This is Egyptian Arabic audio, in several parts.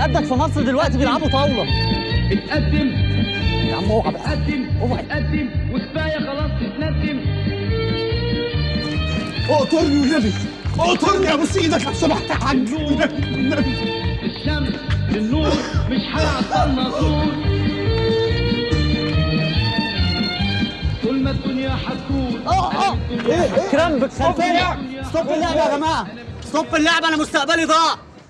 قدك في مصر دلوقتي بيلعبوا طاوله اتقدم يا عم اوعى بقى اتقدم اوعى اتقدم وكفايه خلاص تتندم اقطرني والنبي اقطرني ابوس ايدك لو سمحت يا حاج والنبي الشمس للنور مش هيعطلنا طول طول ما الدنيا هتكون اه اه كرامبك خلفيه ستوب اللعبه يا جماعه ستوب اللعبه انا مستقبلي ضاع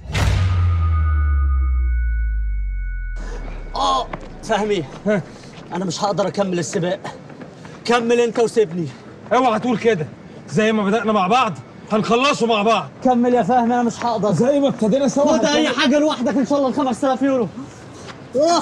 اه فهمي انا مش هقدر اكمل السباق كمل انت وسيبني اوعى تقول كده زي ما بدأنا مع بعض هنخلصوا مع بعض كمل يا فهمي انا مش هقدر زي ما ابتدينا سوا خد اي حاجه لوحدك ان شاء الله ال 5000 يورو آه.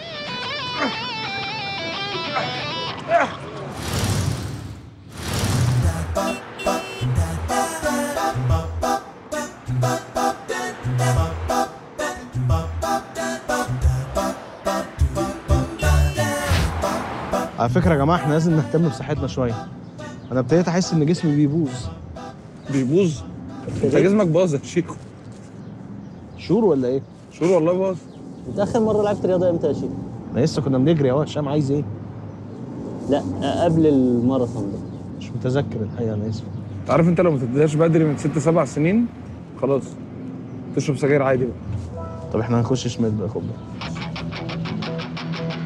على فكره يا جماعه احنا لازم نهتم بصحتنا شويه انا ابتديت احس ان جسمي بيبوظ بيبوظ انت جسمك باظ يا شيكو شور ولا ايه شور والله باظ انت اخر مره لعبت رياضه امتى يا شيخ؟ احنا لسه كنا بنجري اهو هشام عايز ايه لا قبل الماراثون ده مش متذكر الحقيقه انا اسف انت عارف انت لو ما تبداش بدري من ست سبع سنين خلاص تشرب سجاير عادي بقى طب احنا هنخش شمال بقى خد بالك.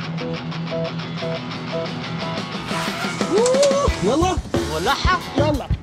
يلا ولعها يلا